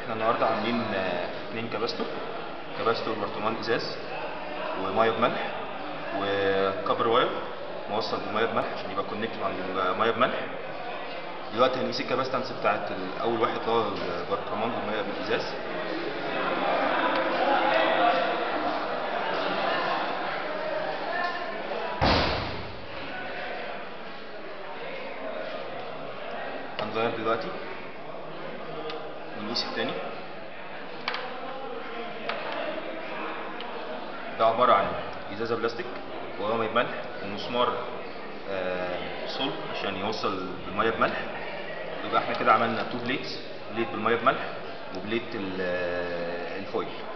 احنا النهارده عاملين آه، اتنين كباستور كباستور برطمان ازاز وميه بملح وكبر واير موصل بميه بملح عشان يبقى كونكت مع الميه بملح دلوقتي هنقيس الكاباستنس بتاعت اول واحد اللي هو البرطمان بالميه بالازاز هنغير دلوقتي ونقيس التاني ده عبارة عن ازازة بلاستيك ورمي بملح ومسمار آه، صلب عشان يوصل المية بملح يبقى احنا كده عملنا تو بليتس بليت بالمية بملح وبليت ال- آه، الفويل